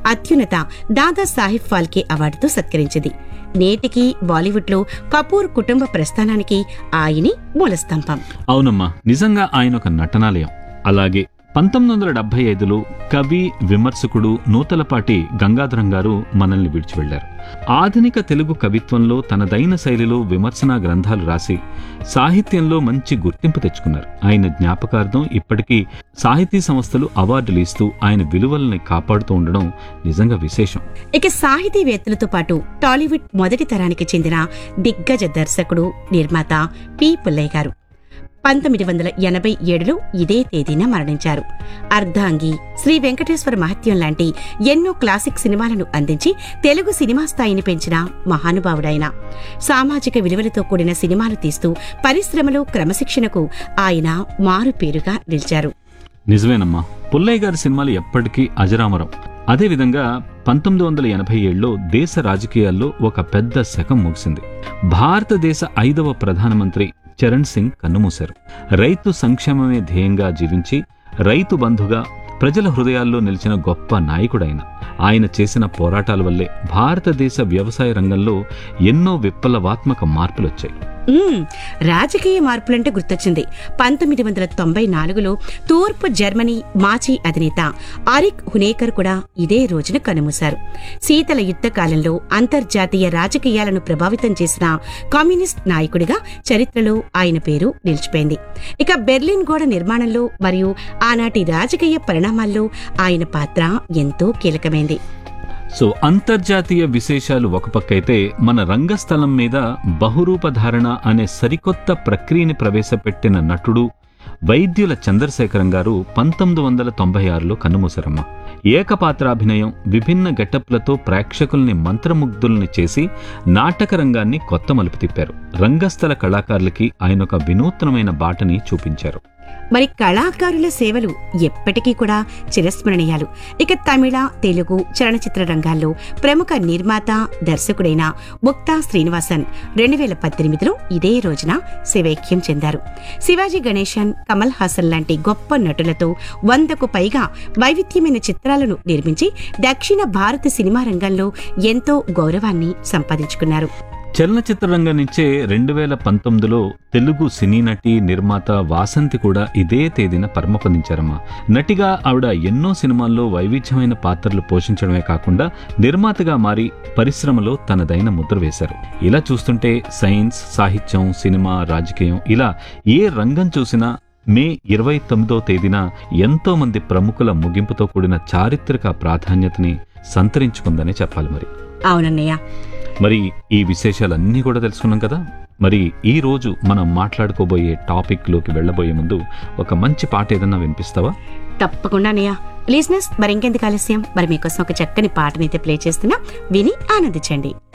అత్యున్నత దాదా సాహిబ్ ఫాల్కే అవార్డుతో సత్కరించింది నేటికి బాలీవుడ్లో కపూర్ కుటుంబ ప్రస్థానానికి ఆయనే మూలస్తంభం అవునమ్మా నిజంగా ఆయన ఒక నటనాలయం అలాగే పంతొమ్మిది వందల డెబ్బై ఐదులో కవి విమర్శకుడు నూతలపాటి గంగాధరం గారు మనల్ని విడిచి వెళ్లారు ఆధునిక తెలుగు కవిత్వంలో తనదైన శైలిలో విమర్శనా గ్రంథాలు రాసి సాహిత్యంలో మంచి గుర్తింపు తెచ్చుకున్నారు ఆయన జ్ఞాపకార్థం ఇప్పటికీ సాహితీ సంస్థలు అవార్డులు ఇస్తూ ఆయన విలువల్ని కాపాడుతూ ఉండడం నిజంగా విశేషం ఇక సాహితీవేత్తలతో పాటు టాలీవుడ్ మొదటి తరానికి చెందిన దిగ్గజ దర్శకుడు నిర్మాత పి పుల్లయ్య గారు పంతొమ్మిది వందల ఎనభై ఏడులో ఇదే తేదీన మరణించారు అర్ధాంగి శ్రీ వెంకటేశ్వర మహత్యం లాంటి ఎన్నో క్లాసిక్ సినిమాలను అందించి తెలుగు సినిమా స్థాయిని పెంచిన మహానుభావుడైన సామాజిక విలువలతో కూడిన సినిమాలు తీస్తూ పరిశ్రమలో క్రమశిక్షణకు ఆయన మారు పేరుగా నిలిచారు నిజమేనమ్మా పుల్లయ్య గారి సినిమాలు ఎప్పటికీ అజరామరం అదేవిధంగా పంతొమ్మిది వందల ఎనభై ఏడులో దేశ రాజకీయాల్లో ఒక పెద్ద శకం ముగిసింది భారతదేశ ఐదవ ప్రధానమంత్రి చరణ్ సింగ్ కన్నుమూశారు రైతు సంక్షేమమే ధ్యేయంగా జీవించి రైతు బంధుగా ప్రజల హృదయాల్లో నిలిచిన గొప్ప నాయకుడైన ఆయన చేసిన పోరాటాల వల్లే భారతదేశ వ్యవసాయ రంగంలో ఎన్నో విప్లవాత్మక మార్పులొచ్చాయి మ్మ్. రాజకీయ మార్పులంటే గుర్తొచ్చింది పంతొమ్మిది వందల తొంభై నాలుగులో తూర్పు జర్మనీ మాజీ అధినేత ఆరిక్ హునేకర్ కూడా ఇదే రోజున కనుమూశారు శీతల యుద్ధ కాలంలో అంతర్జాతీయ రాజకీయాలను ప్రభావితం చేసిన కమ్యూనిస్ట్ నాయకుడిగా చరిత్రలో ఆయన పేరు నిలిచిపోయింది ఇక బెర్లిన్ గోడ నిర్మాణంలో మరియు ఆనాటి రాజకీయ పరిణామాల్లో ఆయన పాత్ర ఎంతో కీలకమైంది సో అంతర్జాతీయ విశేషాలు ఒక పక్కైతే మన రంగస్థలం మీద బహురూపధారణ అనే సరికొత్త ప్రక్రియని ప్రవేశపెట్టిన నటుడు వైద్యుల చంద్రశేఖరం గారు పంతొమ్మిది వందల తొంభై ఆరులో కన్నుమూశారమ్మ ఏకపాత్రాభినయం విభిన్న గెటప్లతో ప్రేక్షకుల్ని మంత్రముగ్ధుల్ని చేసి నాటక రంగాన్ని కొత్త మలుపు తిప్పారు రంగస్థల కళాకారులకి ఆయన ఒక వినూత్నమైన బాటని చూపించారు మరి కళాకారుల సేవలు ఎప్పటికీ కూడా చిరస్మరణీయాలు ఇక తమిళ తెలుగు చలనచిత్ర రంగాల్లో ప్రముఖ నిర్మాత దర్శకుడైన ముక్తా శ్రీనివాసన్ రెండు వేల పద్దెనిమిదిలో ఇదే రోజున శివైక్యం చెందారు శివాజీ గణేశన్ కమల్ హాసన్ లాంటి గొప్ప నటులతో వందకు పైగా వైవిధ్యమైన చిత్రాలను నిర్మించి దక్షిణ భారత సినిమా రంగంలో ఎంతో గౌరవాన్ని సంపాదించుకున్నారు చలనచిత్ర రంగం నుంచే రెండు వేల పంతొమ్మిదిలో తెలుగు సినీ నటి నిర్మాత వాసంతి కూడా ఇదే తేదీన పరమపదించారమ్మా నటిగా ఆవిడ ఎన్నో సినిమాల్లో వైవిధ్యమైన పాత్రలు పోషించడమే కాకుండా నిర్మాతగా మారి పరిశ్రమలో తనదైన ముద్ర వేశారు ఇలా చూస్తుంటే సైన్స్ సాహిత్యం సినిమా రాజకీయం ఇలా ఏ రంగం చూసినా మే ఇరవై తొమ్మిదో తేదీన ఎంతో మంది ప్రముఖుల ముగింపుతో కూడిన చారిత్రక ప్రాధాన్యతని సంతరించుకుందనే చెప్పాలి మరి అవునన్నయ్య మరి ఈ విశేషాలన్నీ కూడా తెలుసుకున్నాం కదా మరి ఈ రోజు మనం మాట్లాడుకోబోయే టాపిక్ లోకి వెళ్ళబోయే ముందు ఒక మంచి పాట ఏదన్నా వినిపిస్తావా తప్పకుండా అన్నయ్య లిజినెస్ మరి ఇంకెందుకు ఆలస్యం మరి మీకోసం ఒక చక్కని పాటనైతే ప్లే చేస్తున్నా విని ఆనందించండి